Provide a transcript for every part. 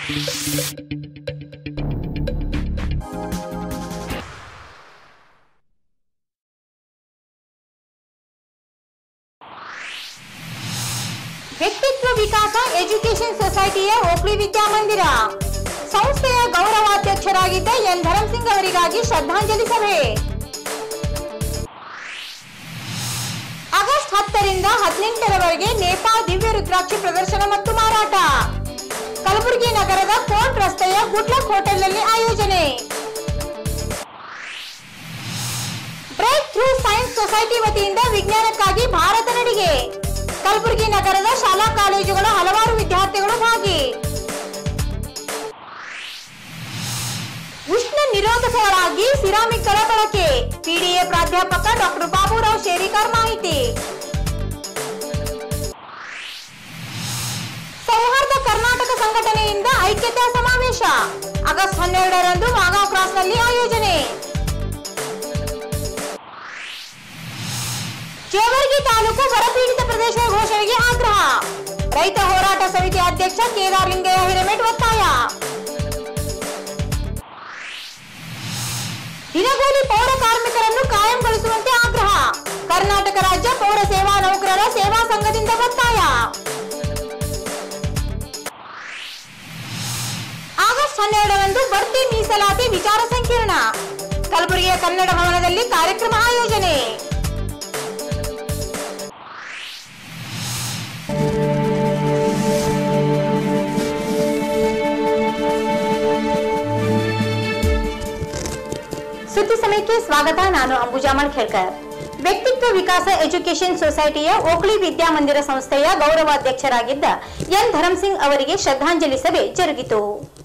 ವ್ಯಕ್ತಿತ್ವ ವಿಕಾಸ ಎಜುಕೇಶನ್ ಸೊಸೈಟಿಯ ಓಕ್ಲಿ ವಿದ್ಯಾಮಂದಿರ ಸಂಸ್ಥೆಯ ಗೌರವಾಧ್ಯಕ್ಷರಾಗಿದ್ದ ಎನ್ ಧರಮ್ ಸಿಂಗ್ ಅವರಿಗಾಗಿ ಶ್ರದ್ಧಾಂಜಲಿ ಸಭೆ ಆಗಸ್ಟ್ ಹತ್ತರಿಂದ ಹದಿನೆಂಟರವರೆಗೆ ನೇಪಾಳ ದಿವ್ಯ ರುದ್ರಾಕ್ಷಿ ಪ್ರದರ್ಶನ ಮತ್ತು ಮಾರಾಟ ಕಲಬುರಗಿ ನಗರದ ಕೋರ್ಟ್ ರಸ್ತೆಯ ಗುಡ್ಲಕ್ ಹೋಟೆಲ್ನಲ್ಲಿ ಆಯೋಜನೆ ಬ್ರೇಕ್ ಥ್ರೂ ಸೈನ್ಸ್ ಸೊಸೈಟಿ ವತಿಯಿಂದ ವಿಜ್ಞಾನಕ್ಕಾಗಿ ಭಾರತ ನಡಿಗೆ ಕಲಬುರಗಿ ನಗರದ ಶಾಲಾ ಕಾಲೇಜುಗಳ ಹಲವಾರು ವಿದ್ಯಾರ್ಥಿಗಳು ಭಾಗಿ ಉಷ್ಣ ನಿರೋಧಕರಾಗಿ ಸಿರಾಮಿಕ್ಗಳ ಬಳಕೆ ಪಿಡಿಎ ಪ್ರಾಧ್ಯಾಪಕ ಡಾಕ್ಟರ್ ಬಾಬುರಾವ್ ಶೇರಿಕರ್ ಮಾಹಿತಿ ಸೌಹಾರ್ದ ಕರ್ನಾಟಕ ಸಂಘಟನೆಯಿಂದ ಐಕ್ಯತಾ ಸಮಾವೇಶ ಆಗಸ್ಟ್ ಹನ್ನೆರಡರಂದು ಮಾಗಾವ್ ಕ್ರಾಸ್ನಲ್ಲಿ ಆಯೋಜನೆ ಜೇವರ್ಗಿ ತಾಲೂಕು ಬರಪೀಡಿತ ಪ್ರದೇಶ ಘೋಷಣೆಗೆ ಆಗ್ರಹ ರೈತ ಹೋರಾಟ ಸಮಿತಿ ಅಧ್ಯಕ್ಷ ಕೇದಾರ್ ಲಿಂಗಯ್ಯ ಹಿರೇಮೆಟ್ ಒತ್ತಾಯ ದಿನಗೂಲಿ ಪೌರ ಕಾರ್ಮಿಕರನ್ನು ಕಾಯಂಗೊಳಿಸುವಂತೆ ಆಗ್ರಹ ಕರ್ನಾಟಕ ರಾಜ್ಯ ಪೌರ ಸೇವಾ ನೌಕರರ ಸೇವಾ ಸಂಘದಿಂದ ಒತ್ತಾಯ ಆಗಸ್ಟ್ ಹನ್ನೆರಡರಂದು ಬಡ್ತಿ ಮೀಸಲಾತಿ ವಿಚಾರ ಸಂಕಿರಣ ಕಲಬುರಗಿಯ ಕನ್ನಡ ಭವನದಲ್ಲಿ ಕಾರ್ಯಕ್ರಮ ಆಯೋಜನೆ ಸುದ್ದಿ ಸಮಯಕ್ಕೆ ಸ್ವಾಗತ ನಾನು ಅಂಬುಜಾ ಮಳ್ಖೇಳ್ಕರ್ ವ್ಯಕ್ತಿತ್ವ ವಿಕಾಸ ಎಜುಕೇಶನ್ ಸೊಸೈಟಿಯ ಓಕ್ಲಿ ವಿದ್ಯಾಮಂದಿರ ಸಂಸ್ಥೆಯ ಗೌರವಾಧ್ಯಕ್ಷರಾಗಿದ್ದ ಎನ್ ಧರಮ್ ಸಿಂಗ್ ಅವರಿಗೆ ಶ್ರದ್ಧಾಂಜಲಿ ಸಭೆ ಜರುಗಿತು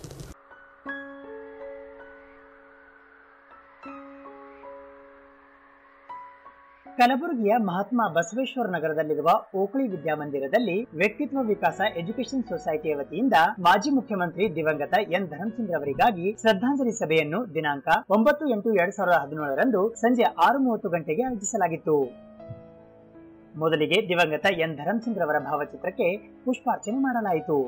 ಕಲಬುರಗಿಯ ಮಹಾತ್ಮ ಬಸವೇಶ್ವರ ನಗರದಲ್ಲಿರುವ ಓಕಳಿ ವಿದ್ಯಾಮಂದಿರದಲ್ಲಿ ವ್ಯಕ್ತಿತ್ವ ವಿಕಾಸ ಎಜುಕೇಶನ್ ಸೊಸೈಟಿಯ ವತಿಯಿಂದ ಮಾಜಿ ಮುಖ್ಯಮಂತ್ರಿ ದಿವಂಗತ ಎನ್ ಧರಂಸಿಂಗ್ ಅವರಿಗಾಗಿ ಶ್ರದ್ಧಾಂಜಲಿ ಸಭೆಯನ್ನು ದಿನಾಂಕ ಒಂಬತ್ತು ಎಂಟು ಎರಡ್ ಸಾವಿರದ ಹದಿನೇಳರಂದು ಸಂಜೆ ಆರು ಮೂವತ್ತು ಗಂಟೆಗೆ ಆಯೋಜಿಸಲಾಗಿತ್ತು ಮೊದಲಿಗೆ ದಿವಂಗತ ಎನ್ ಧರಂಸಿಂಗ್ ರವರ ಭಾವಚಿತ್ರಕ್ಕೆ ಪುಷ್ಪಾರ್ಚನೆ ಮಾಡಲಾಯಿತು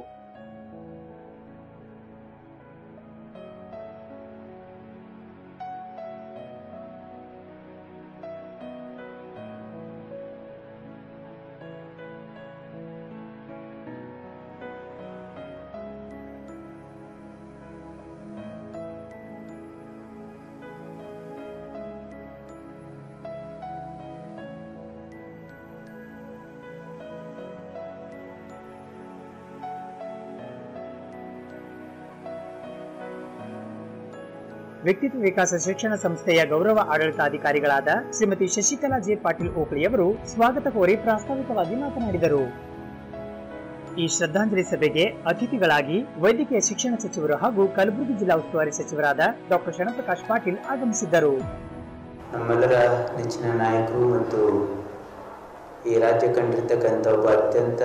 ವ್ಯಕ್ತಿತ್ವ ವಿಕಾಸ ಶಿಕ್ಷಣ ಸಂಸ್ಥೆಯ ಗೌರವ ಆಡಳಿತಾಧಿಕಾರಿಗಳಾದ ಶ್ರೀಮತಿ ಶಶಿಕಲಾ ಜೆ ಪಾಟೀಲ್ ಓಕಳಿಯವರು ಸ್ವಾಗತ ಕೋರಿ ಪ್ರಾಸ್ತಾವಿಕವಾಗಿ ಮಾತನಾಡಿದರು ಈ ಶ್ರದ್ಧಾಂಜಲಿ ಸಭೆಗೆ ಅತಿಥಿಗಳಾಗಿ ವೈದ್ಯಕೀಯ ಶಿಕ್ಷಣ ಸಚಿವರು ಹಾಗೂ ಕಲಬುರಗಿ ಜಿಲ್ಲಾ ಉಸ್ತುವಾರಿ ಸಚಿವರಾದ ಡಾಕ್ಟರ್ ಶರಣಪ್ರಕಾಶ್ ಪಾಟೀಲ್ ಆಗಮಿಸಿದ್ದರು ನಮ್ಮೆಲ್ಲರ ನೆಚ್ಚಿನ ನಾಯಕರು ಮತ್ತು ಈ ರಾಜ್ಯ ಕಂಡಿರ್ತಕ್ಕಂಥ ಒಬ್ಬ ಅತ್ಯಂತ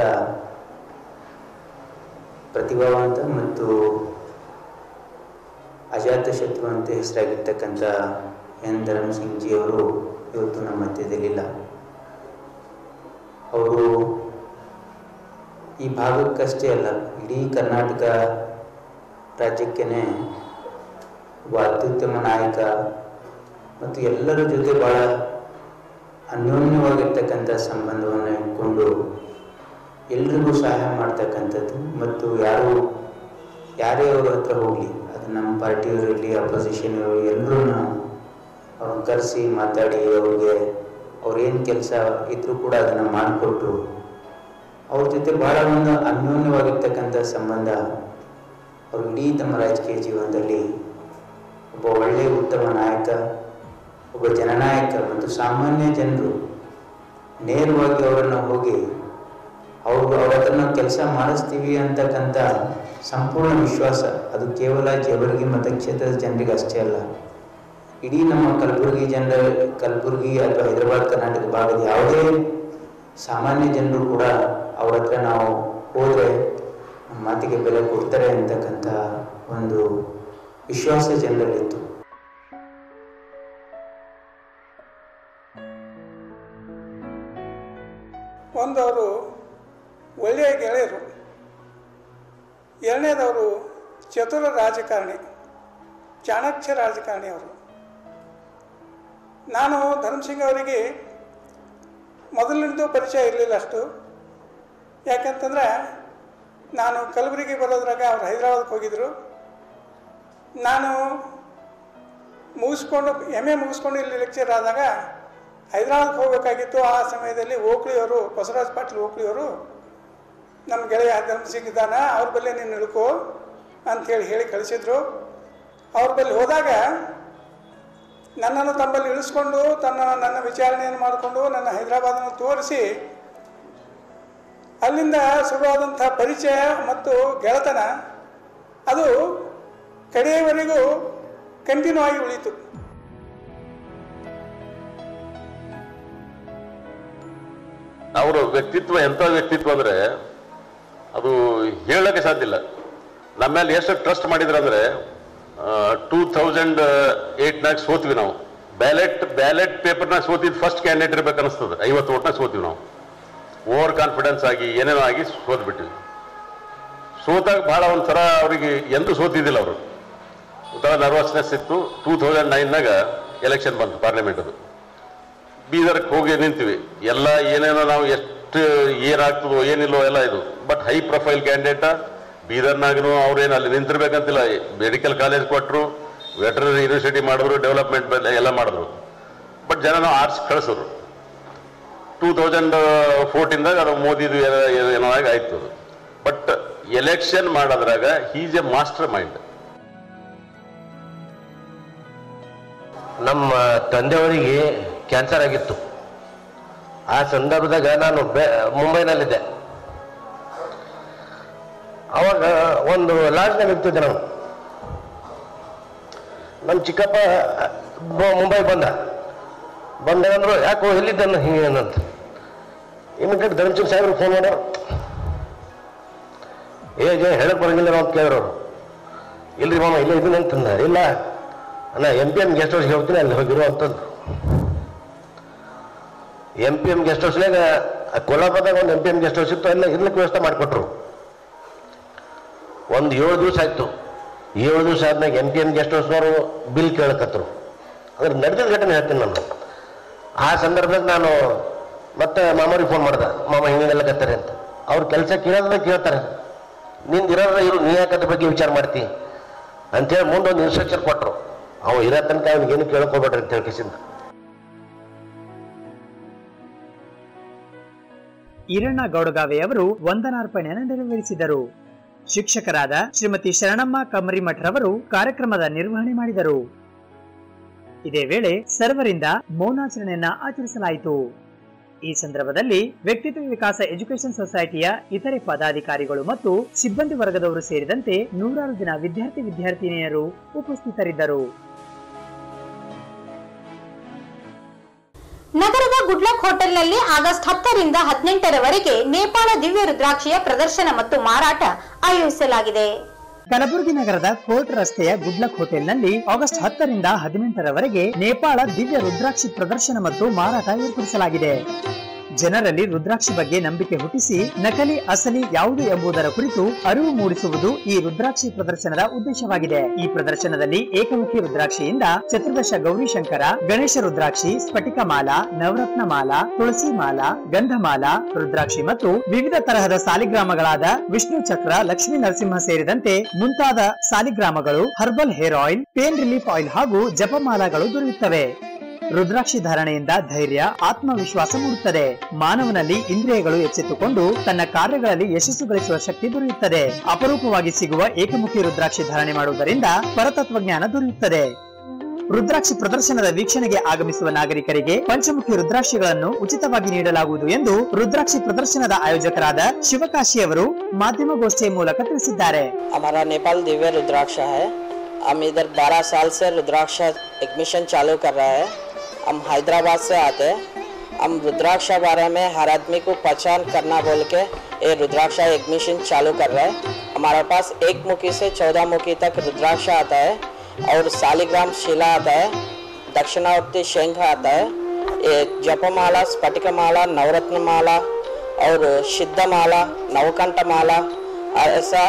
ಪ್ರತಿಭಾವಂತ ಮತ್ತು ಅಜಾತ ಶತ್ರು ಅಂತ ಹೆಸರಾಗಿರ್ತಕ್ಕಂಥ ಎನ್ ಧರಮ್ ಸಿಂಗ್ ಜಿ ಅವರು ಇವತ್ತು ನಮ್ಮ ಮಧ್ಯದಲ್ಲಿಲ್ಲ ಅವರು ಈ ಭಾಗಕ್ಕಷ್ಟೇ ಅಲ್ಲ ಇಡೀ ಕರ್ನಾಟಕ ರಾಜ್ಯಕ್ಕೇ ಒಬ್ಬ ಅತ್ಯುತ್ತಮ ನಾಯಕ ಮತ್ತು ಎಲ್ಲರ ಜೊತೆ ಭಾಳ ಅನ್ಯೋನ್ಯವಾಗಿರ್ತಕ್ಕಂಥ ಸಂಬಂಧವನ್ನು ಇಟ್ಕೊಂಡು ಎಲ್ರಿಗೂ ಸಹಾಯ ಮಾಡ್ತಕ್ಕಂಥದ್ದು ಮತ್ತು ಯಾರು ಯಾರೇ ಅವ್ರ ಹತ್ರ ಹೋಗಲಿ ಅದು ನಮ್ಮ ಪಾರ್ಟಿಯವರು ಇರಲಿ ಅಪೋಸಿಷನ್ ಇರಲಿ ಎಲ್ಲರೂ ಅವ್ರನ್ನ ಕರೆಸಿ ಮಾತಾಡಿ ಅವ್ರಿಗೆ ಅವ್ರೇನು ಕೆಲಸ ಇದ್ರೂ ಕೂಡ ಅದನ್ನು ಮಾಡಿಕೊಟ್ಟು ಅವ್ರ ಜೊತೆ ಭಾಳ ಒಂದು ಅನ್ಯೋನ್ಯವಾಗಿರ್ತಕ್ಕಂಥ ಸಂಬಂಧ ಅವರು ಇಡೀ ತಮ್ಮ ರಾಜಕೀಯ ಜೀವನದಲ್ಲಿ ಒಬ್ಬ ಒಳ್ಳೆಯ ಉತ್ತಮ ನಾಯಕ ಒಬ್ಬ ಜನನಾಯಕ ಮತ್ತು ಸಾಮಾನ್ಯ ಜನರು ನೇರವಾಗಿ ಅವರನ್ನು ಹೋಗಿ ಅವ್ರು ಅವ್ರ ಹತ್ರ ನಾವು ಕೆಲಸ ಮಾಡಿಸ್ತೀವಿ ಅಂತಕ್ಕಂಥ ಸಂಪೂರ್ಣ ವಿಶ್ವಾಸ ಅದು ಕೇವಲ ಜೇವರ್ಗಿ ಮತಕ್ಷೇತ್ರದ ಜನರಿಗೆ ಅಷ್ಟೇ ಅಲ್ಲ ಇಡೀ ನಮ್ಮ ಕಲಬುರಗಿ ಜನರ ಕಲಬುರಗಿ ಅಥವಾ ಹೈದರಾಬಾದ್ ಕರ್ನಾಟಕ ಭಾಗದ ಯಾವುದೇ ಸಾಮಾನ್ಯ ಜನರು ಕೂಡ ಅವ್ರ ಹತ್ರ ನಾವು ಹೋದರೆ ನಮ್ಮ ಮಾತಿಗೆ ಬೆಲೆ ಕೊಡ್ತಾರೆ ಅಂತಕ್ಕಂಥ ಒಂದು ವಿಶ್ವಾಸ ಜನರಲ್ಲಿತ್ತು ಒಂದವರು ಒಳ್ಳೆಯ ಗೆಳೆಯರು ಎರಡನೇದವರು ಚತುರ ರಾಜಕಾರಣಿ ಚಾಣಕ್ಯ ರಾಜಕಾರಣಿ ಅವರು ನಾನು ಧರ್ಮಸಿಂಗ್ ಅವರಿಗೆ ಮೊದಲಿನಿಂದ ಪರಿಚಯ ಇರಲಿಲ್ಲ ಅಷ್ಟು ಯಾಕಂತಂದರೆ ನಾನು ಕಲಬುರಗಿ ಬರೋದ್ರಾಗ ಅವ್ರು ಹೈದರಾಬಾದ್ಗೆ ಹೋಗಿದ್ದರು ನಾನು ಮುಗಿಸ್ಕೊಂಡು ಎಮ್ ಎ ಮುಗಿಸ್ಕೊಂಡು ಇಲ್ಲಿ ಲೆಕ್ಚರ್ ಆದಾಗ ಹೈದರಾಬಾದ್ಗೆ ಹೋಗಬೇಕಾಗಿತ್ತು ಆ ಸಮಯದಲ್ಲಿ ಓಕ್ಳಿಯವರು ಬಸವರಾಜ್ ಪಾಟೀಲ್ ಓಕ್ಳಿಯವರು ನಮ್ಮ ಗೆಳೆಯ ಧರ್ಮಸಿಂಗ್ ಇದ್ದಾನ ಅವ್ರ ಬಳಿ ನೀನು ಇಳ್ಕೋ ಅಂಥೇಳಿ ಹೇಳಿ ಕಳಿಸಿದ್ರು ಅವ್ರ ಬಳಿ ಹೋದಾಗ ನನ್ನನ್ನು ತಮ್ಮಲ್ಲಿ ಇಳಿಸ್ಕೊಂಡು ತನ್ನ ನನ್ನ ವಿಚಾರಣೆಯನ್ನು ಮಾಡಿಕೊಂಡು ನನ್ನ ಹೈದರಾಬಾದನ್ನು ತೋರಿಸಿ ಅಲ್ಲಿಂದ ಶುರುವಾದಂಥ ಪರಿಚಯ ಮತ್ತು ಗೆಳೆತನ ಅದು ಕಡೆಯವರೆಗೂ ಕಂಟಿನ್ಯೂ ಆಗಿ ಉಳೀತು ಅವರ ವ್ಯಕ್ತಿತ್ವ ಎಂಥ ವ್ಯಕ್ತಿತ್ವ ಅಂದ್ರೆ ಅದು ಹೇಳಕ್ಕೆ ಸಾಧ್ಯ ಇಲ್ಲ ನಮ್ಮ ಮೇಲೆ ಎಷ್ಟು ಟ್ರಸ್ಟ್ ಮಾಡಿದ್ರು ಅಂದ್ರೆ ಟೂ ತೌಸಂಡ್ ಏಟ್ನಾಗ ಸೋತ್ವಿ ನಾವು ಬ್ಯಾಲೆಟ್ ಬ್ಯಾಲೆಟ್ ಪೇಪರ್ನಾಗ ಸೋತಿದ್ದು ಫಸ್ಟ್ ಕ್ಯಾಂಡಿಡೇಟ್ ಇರ್ಬೇಕು ಅನಿಸ್ತದೆ ಐವತ್ತು ಓಟ್ನಾಗ ಸೋತೀವಿ ನಾವು ಓವರ್ ಕಾನ್ಫಿಡೆನ್ಸ್ ಆಗಿ ಏನೇನೋ ಆಗಿ ಸೋತ್ಬಿಟ್ಟಿವಿ ಸೋತಾಗ ಭಾಳ ಒಂಥರ ಅವರಿಗೆ ಎಂದೂ ಸೋತಿದ್ದಿಲ್ಲ ಅವರು ಒಂಥರ ನರ್ವಸ್ನೆಸ್ ಇತ್ತು ಟೂ ತೌಸಂಡ್ ನೈನ್ನಾಗ ಎಲೆಕ್ಷನ್ ಬಂತು ಪಾರ್ಲಿಮೆಂಟ್ ಅದು ಬೀದರ್ಗೆ ಹೋಗಿ ನಿಂತೀವಿ ಎಲ್ಲ ಏನೇನೋ ನಾವು ಎಷ್ಟು ಏನಾಗ್ತದೋ ಏನಿಲ್ಲೋ ಎಲ್ಲ ಇದು ಬಟ್ ಹೈ ಪ್ರೊಫೈಲ್ ಕ್ಯಾಂಡಿಡೇಟ ಬೀದರ್ನಾಗೂ ಅವ್ರೇನು ಅಲ್ಲಿ ನಿಂತಿರ್ಬೇಕಂತಿಲ್ಲ ಮೆಡಿಕಲ್ ಕಾಲೇಜ್ ಕೊಟ್ಟರು ವೆಟರ್ನರಿ ಯೂನಿವರ್ಸಿಟಿ ಮಾಡಿದ್ರು ಡೆವಲಪ್ಮೆಂಟ್ ಎಲ್ಲ ಮಾಡಿದ್ರು ಬಟ್ ಜನ ನಾವು ಆರ್ಟ್ಸ್ ಕಳಿಸಿದ್ರು ಟೂ ತೌಸಂಡ್ ಫೋರ್ಟೀನ್ದಾಗ ಅದು ಮೋದಿದು ಏನೋ- ಏನೋ ಆಗಿ ಆಯ್ತು ಅದು ಬಟ್ ಎಲೆಕ್ಷನ್ ಮಾಡೋದ್ರಾಗ ಹೀಸ್ ಎ ಮಾಸ್ಟರ್ ಮೈಂಡ್ ನಮ್ಮ ತಂದೆಯವರಿಗೆ ಕ್ಯಾನ್ಸರ್ ಆಗಿತ್ತು ಆ ಸಂದರ್ಭದಾಗ ನಾನು ಬೆ ಮುಂಬೈನಲ್ಲಿದ್ದೆ ಅವಾಗ ಒಂದು ಲಾಡ್ಜ್ನಾಗ ಇರ್ತಿದ್ದೆ ನಾನು ನಮ್ಮ ಚಿಕ್ಕಪ್ಪ ಬ- ಮುಂಬೈ ಬಂದ ಬಂದಾಗಂದ್ರು ಯಾಕೋ ಎಲ್ಲಿದ್ದಾನ ಹಿಂಗೇನಂತ ಇಮಿಡಿಯೇಟ್ ಧರ್ಮಸಿಂಗ್ ಸಾಹೇಬ್ರಿಗೆ ಫೋನ್ ಮಾಡ್ಯಾರ ಹೇಗೆ ಹೇಳಕ್ ಬರಂಗಿಲ್ಲ ಅಂತ ಕೇಳಿದ್ರು ಅವ್ರು. ಇಲ್ರಿ ಮಾಮ ಇಲ್ಲೇ ಇದೀನಿ ಅಂತಂದ ಇಲ್ಲ ಅಣ್ಣ ಎಂ ಪಿ ಎಮ್ ಗೆಸ್ಟ್ ಹೌಸ್ಗೆ ಹೋಗ್ತೀನಿ ಅಲ್ಲಿ ಹೋಗಿರೋ ಅಂತಂದು ಎಂ ಪಿ ಎಮ್ ಗೆಸ್ಟ್ ಹೌಸ್ನಾಗ ಕೊಲ್ಲಾಪುರದಾಗ ಒಂದು M P M guest house ಇತ್ತು ಎಲ್ಲ ಇರ್ಲಿಕ್ಕೆ ವ್ಯವಸ್ಥೆ ಮಾಡಿಕೊಟ್ರು ಒಂದು ಏಳು ದಿವಸ ಆಯ್ತು ಏಳು ದಿವಸ ಆದ್ಮೇಲೆ ಎಂ ಪಿ ಎಮ್ ಗೆಸ್ಟ್ ಹೌಸ್ನವರು ಬಿಲ್ ಕೇಳಕತ್ರು ಅದ್ರ ನಡೆದಿದ್ದ ಘಟನೆ ಹೇಳ್ತೀನಿ ನಾನು ಆ ಸಂದರ್ಭದಾಗ ನಾನು ಮತ್ತೆ ಮಾಮವ್ರಿಗೆ ಫೋನ್ ಮಾಡ್ದೆ ಮಾಮ ಹಿಂಗೆಲ್ಲ ಕತ್ತಾರೆ ಅಂತ ಅವ್ರ ಕೆಲಸ ಕೇಳೋದನ್ನ ಕೇಳ್ತಾರೆ ನಿಂದು ಇರೋದ್ರ ಇರು ನೀ ಯಾಕೆ ಅದ್ರ ಬಗ್ಗೆ ವಿಚಾರ ಮಾಡ್ತಿ ಅಂತೇಳಿ ಮುಂದೆ ಒಂದು ಇನ್ಸ್ಟ್ರಕ್ಷನ್ ಕೊಟ್ಟರು ಅವ ಇರೋ ತನಕ ಅವ್ನಿಗೇನು ಕೇಳ್ಕೊಬೇಡ್ರಿ ಅಂತ ಹೇಳಿ ಕಿಸಿಂದ ಈರಣ್ಣ ಗೌಡಗಾವೆಯವರು ವಂದನಾರ್ಪಣೆಯನ್ನು ನೆರವೇರಿಸಿದರು ಶಿಕ್ಷಕರಾದ ಶ್ರೀಮತಿ ಶರಣಮ್ಮ ಕಮ್ಮರಿಮಠರವರು ಕಾರ್ಯಕ್ರಮದ ನಿರ್ವಹಣೆ ಮಾಡಿದರು ಇದೇ ವೇಳೆ ಸರ್ವರಿಂದ ಮೌನಾಚರಣೆಯನ್ನ ಆಚರಿಸಲಾಯಿತು ಈ ಸಂದರ್ಭದಲ್ಲಿ ವ್ಯಕ್ತಿತ್ವ ವಿಕಾಸ ಎಜುಕೇಶನ್ ಸೊಸೈಟಿಯ ಇತರೆ ಪದಾಧಿಕಾರಿಗಳು ಮತ್ತು ಸಿಬ್ಬಂದಿ ವರ್ಗದವರು ಸೇರಿದಂತೆ ನೂರಾರು ಜನ ವಿದ್ಯಾರ್ಥಿ ವಿದ್ಯಾರ್ಥಿನಿಯರು ಉಪಸ್ಥಿತರಿದ್ದರು ನಗರದ ಗುಡ್ಲಕ್ ಹೋಟೆಲ್ನಲ್ಲಿ ಆಗಸ್ಟ್ ಹತ್ತರಿಂದ ಹದಿನೆಂಟರವರೆಗೆ ನೇಪಾಳ ದಿವ್ಯ ರುದ್ರಾಕ್ಷಿಯ ಪ್ರದರ್ಶನ ಮತ್ತು ಮಾರಾಟ ಆಯೋಜಿಸಲಾಗಿದೆ ಕಲಬುರಗಿ ನಗರದ ಕೋರ್ಟ್ ರಸ್ತೆಯ ಗುಡ್ಲಕ್ ಹೋಟೆಲ್ನಲ್ಲಿ ಆಗಸ್ಟ್ ಹತ್ತರಿಂದ ಹದಿನೆಂಟರವರೆಗೆ ನೇಪಾಳ ದಿವ್ಯ ರುದ್ರಾಕ್ಷಿ ಪ್ರದರ್ಶನ ಮತ್ತು ಮಾರಾಟ ಏರ್ಪಡಿಸಲಾಗಿದೆ ಜನರಲ್ಲಿ ರುದ್ರಾಕ್ಷಿ ಬಗ್ಗೆ ನಂಬಿಕೆ ಹುಟ್ಟಿಸಿ ನಕಲಿ ಅಸಲಿ ಯಾವುದು ಎಂಬುದರ ಕುರಿತು ಅರಿವು ಮೂಡಿಸುವುದು ಈ ರುದ್ರಾಕ್ಷಿ ಪ್ರದರ್ಶನದ ಉದ್ದೇಶವಾಗಿದೆ ಈ ಪ್ರದರ್ಶನದಲ್ಲಿ ಏಕಮುಖಿ ರುದ್ರಾಕ್ಷಿಯಿಂದ ಚತುರ್ದಶ ಗೌರಿಶಂಕರ ಗಣೇಶ ರುದ್ರಾಕ್ಷಿ ಸ್ಫಟಿಕ ಮಾಲಾ ನವರತ್ನ ಮಾಲಾ ತುಳಸಿ ಮಾಲಾ ಗಂಧಮಾಲಾ ರುದ್ರಾಕ್ಷಿ ಮತ್ತು ವಿವಿಧ ತರಹದ ಸಾಲಿಗ್ರಾಮಗಳಾದ ವಿಷ್ಣು ಚಕ್ರ ಲಕ್ಷ್ಮೀ ನರಸಿಂಹ ಸೇರಿದಂತೆ ಮುಂತಾದ ಸಾಲಿಗ್ರಾಮಗಳು herbal hair oil pain relief oil ಹಾಗೂ ಜಪಮಾಲಾಗಳು ದೊರೆಯುತ್ತವೆ ರುದ್ರಾಕ್ಷಿ ಧಾರಣೆಯಿಂದ ಧೈರ್ಯ ಆತ್ಮವಿಶ್ವಾಸ ಮೂಡುತ್ತದೆ ಮಾನವನಲ್ಲಿ ಇಂದ್ರಿಯಗಳು ಎಚ್ಚೆತ್ತುಕೊಂಡು ತನ್ನ ಕಾರ್ಯಗಳಲ್ಲಿ ಯಶಸ್ಸು ಗಳಿಸುವ ಶಕ್ತಿ ದೊರೆಯುತ್ತದೆ ಅಪರೂಪವಾಗಿ ಸಿಗುವ ಏಕಮುಖಿ ರುದ್ರಾಕ್ಷಿ ಧಾರಣೆ ಮಾಡುವುದರಿಂದ ಪರತತ್ವಜ್ಞಾನ ದೊರೆಯುತ್ತದೆ ರುದ್ರಾಕ್ಷಿ ಪ್ರದರ್ಶನದ ವೀಕ್ಷಣೆಗೆ ಆಗಮಿಸುವ ನಾಗರಿಕರಿಗೆ ಪಂಚಮುಖಿ ರುದ್ರಾಕ್ಷಿಗಳನ್ನು ಉಚಿತವಾಗಿ ನೀಡಲಾಗುವುದು ಎಂದು ರುದ್ರಾಕ್ಷಿ ಪ್ರದರ್ಶನದ ಆಯೋಜಕರಾದ ಶಿವಕಾಶಿಯವರು ಮಾಧ್ಯಮಗೋಷ್ಠಿಯ ಮೂಲಕ ತಿಳಿಸಿದ್ದಾರೆ हमारा नेपाल दिव्य रुद्राक्ष है हम इधर 12 साल से रुद्राक्ष एक मिशन चालू कर रहा है हम हैदराबाद से आते हैं हम रुद्राक्ष बारे में हर आदमी को पहचान करना बोल के ये रुद्राक्ष एक मिशन चालू कर रहा है हमारे पास एक मुखी से चौदह मुखी तक रुद्राक्ष आता है और सालिग्राम शिला आता है दक्षिणावर्ती शंख आता है ये जपमाला स्फटिकमाला नवरत्न माला और सिद्धमाला नवकंठ माला ऐसा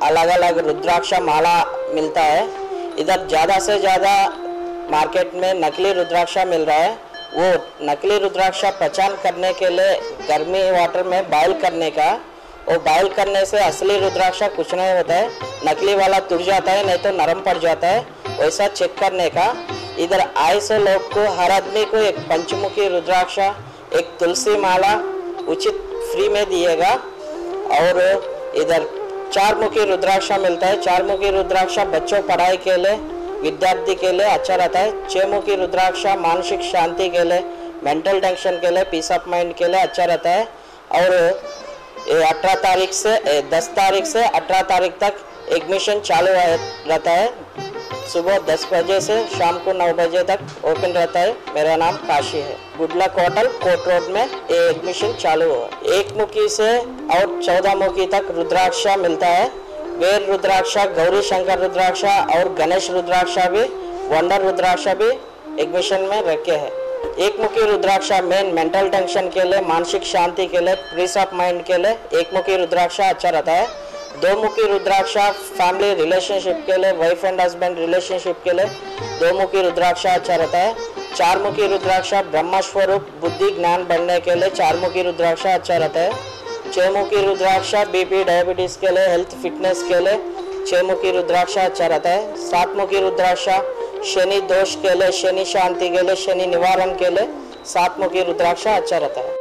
अलग अलग रुद्राक्ष माला मिलता है इधर ज़्यादा से ज़्यादा मार्केट में नकली रुद्राक्षा मिल रहा है वो नकली रुद्राक्षा पहचान करने के लिए गर्मी वाटर में बॉयल करने का वो बॉयल करने से असली रुद्राक्षा कुछ नहीं होता है नकली वाला तुड़ जाता है नहीं तो नरम पड़ जाता है वैसा चेक करने का इधर आए से लोग को हर आदमी को एक पंचमुखी रुद्राक्षा एक तुलसी माला उचित फ्री में दिएगा और इधर चार मुखी रुद्राक्षा मिलता है चार मुखी रुद्राक्षा बच्चों पढ़ाई के लिए विद्यार्थी के लिए अच्छा रहता है छह मुखी रुद्राक्षा मानसिक शांति के लिए मेंटल टेंशन के लिए पीस ऑफ माइंड के लिए अच्छा रहता है और ये अठारह तारीख से दस तारीख से अठारह तारीख तक एडमिशन चालू है- रहता है सुबह दस बजे से शाम को नौ बजे तक ओपन रहता है मेरा नाम काशी है गुडलक होटल कोट रोड में ये एडमिशन चालू हुआ एक मुखी से और चौदह मुखी तक रुद्राक्षा मिलता है वेर रुद्राक्षा गौरी शंकर रुद्राक्षा और गणेश रुद्राक्षा भी वंडर रुद्राक्षा भी एडमिशन में रखे हैं एक मुखी रुद्राक्षा मेन मेंटल टेंशन के लिए मानसिक शांति के लिए पीस ऑफ माइंड के लिए एक मुखी रुद्राक्षा अच्छा रहता है दो मुखी रुद्राक्षा फैमिली रिलेशनशिप के लिए वाइफ एंड हस्बैंड रिलेशनशिप के लिए दो मुखी रुद्राक्षा अच्छा रहता है चार मुखी रुद्राक्षा ब्रह्म स्वरूप बुद्धि ज्ञान बढ़ने के लिए चार मुखी रुद्राक्षा अच्छा रहता है छह मुखी रुद्राक्षा बीपी डायबिटीज के लिए हेल्थ फिटनेस के लिए छह मुखी रुद्राक्षा अच्छा रहता है सात मुखी रुद्राक्षा शनि दोष के लिए शनि शांति के लिए शनि निवारण के लिए सात मुखी रुद्राक्षा अच्छा रहता है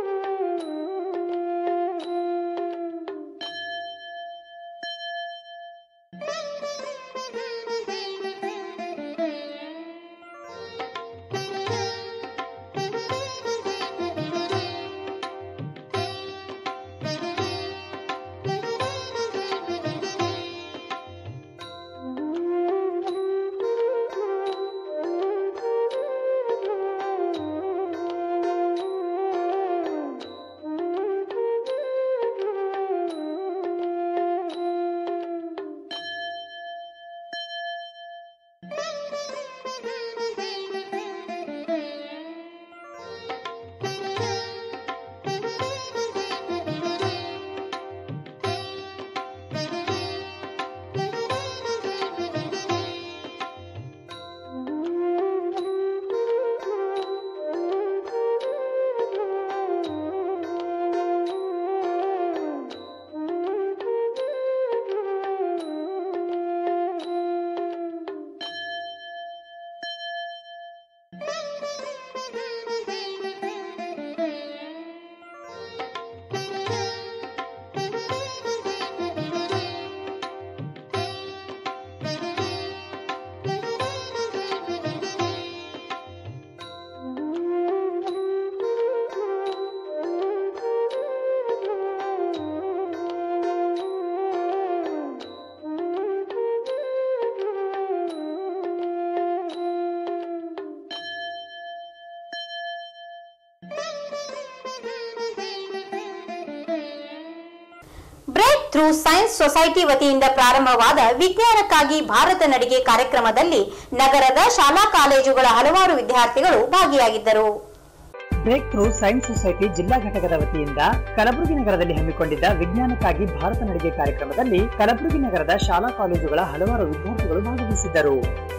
ಬ್ರೇಕ್ ಥ್ರೂ ಸೈನ್ಸ್ ಸೊಸೈಟಿ ವತಿಯಿಂದ ಪ್ರಾರಂಭವಾದ ವಿಜ್ಞಾನಕ್ಕಾಗಿ ಭಾರತ ನಡಿಗೆ ಕಾರ್ಯಕ್ರಮದಲ್ಲಿ ನಗರದ ಶಾಲಾ ಕಾಲೇಜುಗಳ ಹಲವಾರು ವಿದ್ಯಾರ್ಥಿಗಳು ಭಾಗಿಯಾಗಿದ್ದರು ಬ್ರೇಕ್ ಥ್ರೂ ಸೈನ್ಸ್ ಸೊಸೈಟಿ ಜಿಲ್ಲಾ ಘಟಕದ ವತಿಯಿಂದ ಕಲಬುರಗಿ ನಗರದಲ್ಲಿ ಹಮ್ಮಿಕೊಂಡಿದ್ದ ವಿಜ್ಞಾನಕ್ಕಾಗಿ ಭಾರತ ನಡಿಗೆ ಕಾರ್ಯಕ್ರಮದಲ್ಲಿ ಕಲಬುರಗಿ ನಗರದ ಶಾಲಾ ಕಾಲೇಜುಗಳ ಹಲವಾರು ವಿದ್ಯಾರ್ಥಿಗಳು ಭಾಗವಹಿಸಿದ್ದರು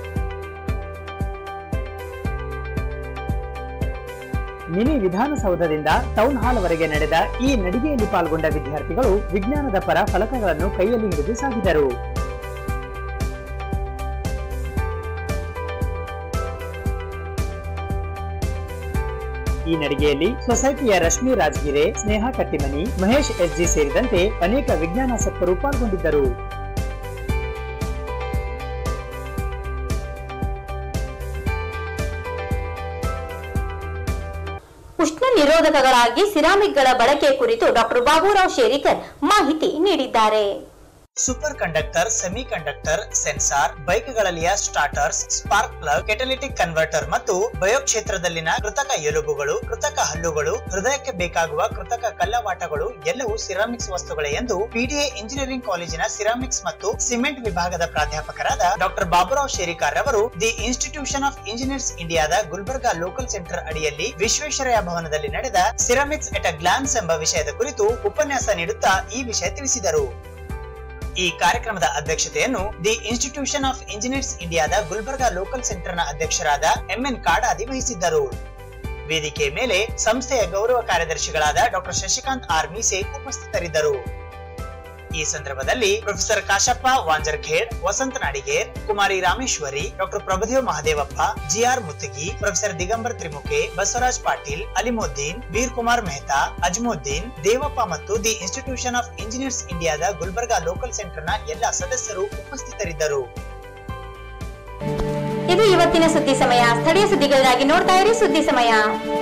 ಮಿನಿ ವಿಧಾನಸೌಧದಿಂದ ಟೌನ್ ಹಾಲ್ ವರೆಗೆ ನಡೆದ ಈ ನಡಿಗೆಯಲ್ಲಿ ಪಾಲ್ಗೊಂಡ ವಿದ್ಯಾರ್ಥಿಗಳು ವಿಜ್ಞಾನದ ಪರ ಫಲಕಗಳನ್ನು ಕೈಯಲ್ಲಿ ಹಿಡಿದು ಸಾಗಿದರು ಈ ನಡಿಗೆಯಲ್ಲಿ ಸೊಸೈಟಿಯ ರಶ್ಮಿ ರಾಜ್ಗಿರೆ ಸ್ನೇಹ ಕಟ್ಟಿಮನಿ ಮಹೇಶ್ ಎಸ್ಜಿ ಸೇರಿದಂತೆ ಅನೇಕ ವಿಜ್ಞಾನಾಸಕ್ತರು ಪಾಲ್ಗೊಂಡಿದ್ದರು ಉಷ್ಣ ನಿರೋಧಕಗಳಾಗಿ ಸಿರಾಮಿಕ್ಗಳ ಬಳಕೆ ಕುರಿತು ಡಾಕ್ಟರ್ ಬಾಬುರಾವ್ ಶೇರಿಕರ್ ಮಾಹಿತಿ ನೀಡಿದ್ದಾರೆ superconductor semiconductor sensor ಬೈಕ್ಗಳಲ್ಲಿಯ starters spark plug catalytic converter ಮತ್ತು ಬಯೋ ಕ್ಷೇತ್ರದಲ್ಲಿನ ಕೃತಕ ಎಲುಬುಗಳು ಕೃತಕ ಹಲ್ಲುಗಳು ಹೃದಯಕ್ಕೆ ಬೇಕಾಗುವ ಕೃತಕ ಕಲ್ಲವಾಟಗಳು ಎಲ್ಲವೂ ಸಿರಾಮಿಕ್ಸ್ ವಸ್ತುಗಳೇ ಎಂದು ಪಿಡಿಎ ಇಂಜಿನಿಯರಿಂಗ್ ಕಾಲೇಜಿನ ಸಿರಾಮಿಕ್ಸ್ ಮತ್ತು ಸಿಮೆಂಟ್ ವಿಭಾಗದ ಪ್ರಾಧ್ಯಾಪಕರಾದ ಡಾಕ್ಟರ್ ಬಾಬುರಾವ್ ಶೇರಿಕಾರ್ ಅವರು ದಿ ಇನ್ಸ್ಟಿಟ್ಯೂಷನ್ ಆಫ್ ಇಂಜಿನಿಯರ್ಸ್ ಇಂಡಿಯಾದ ಗುಲ್ಬರ್ಗಾ ಲೋಕಲ್ ಸೆಂಟರ್ ಅಡಿಯಲ್ಲಿ ವಿಶ್ವೇಶ್ವರಯ್ಯ ಭವನದಲ್ಲಿ ನಡೆದ ಸಿರಾಮಿಕ್ಸ್ ಎಟ್ ಅ ಗ್ಲಾನ್ಸ್ ಎಂಬ ವಿಷಯದ ಕುರಿತು ಉಪನ್ಯಾಸ ನೀಡುತ್ತಾ ಈ ವಿಷಯ ತಿಳಿಸಿದರು ಈ ಕಾರ್ಯಕ್ರಮದ ಅಧ್ಯಕ್ಷತೆಯನ್ನು ದಿ ಇನ್ಸ್ಟಿಟ್ಯೂಷನ್ ಆಫ್ ಇಂಜಿನಿಯರ್ಸ್ ಇಂಡಿಯಾದ ಗುಲ್ಬರ್ಗಾ ಲೋಕಲ್ ಸೆಂಟರ್ನ ಅಧ್ಯಕ್ಷರಾದ ಎಂಎನ್ ಕಾಡಾದಿ ವಹಿಸಿದ್ದರು ವೇದಿಕೆ ಮೇಲೆ ಸಂಸ್ಥೆಯ ಗೌರವ ಕಾರ್ಯದರ್ಶಿಗಳಾದ ಡಾಕ್ಟರ್ ಶಶಿಕಾಂತ್ ಆರ್ ಮೀಸೆ ಉಪಸ್ಥಿತರಿದ್ದರು ಈ ಸಂದರ್ಭದಲ್ಲಿ professor Kashappa Wanjarkhed Vasanta Nadiger Kumari Rameshwari doctor Prabhudev Mahadevappa GR Muttagi professor Digambar Trimukhe Basavaraj Patil Alimuddin Veer Kumar Mehta Ajmuddin Devappa ಮತ್ತು ದಿ ಇನ್ಸ್ಟಿಟ್ಯೂಷನ್ ಆಫ್ ಇಂಜಿನಿಯರ್ಸ್ ಇಂಡಿಯಾದ ಗುಲ್ಬರ್ಗಾ ಲೋಕಲ್ ಸೆಂಟರ್ನ ಎಲ್ಲ ಸದಸ್ಯರು ಉಪಸ್ಥಿತರಿದ್ದರು ಇದು ಇವತ್ತಿನ ಸುದ್ದಿ ಸಮಯ ಸ್ಥಳೀಯ ಸುದ್ದಿಗಳಿಗಾಗಿ ನೋಡ್ತಾ ಇರಿ ಸುದ್ದಿ ಸಮಯ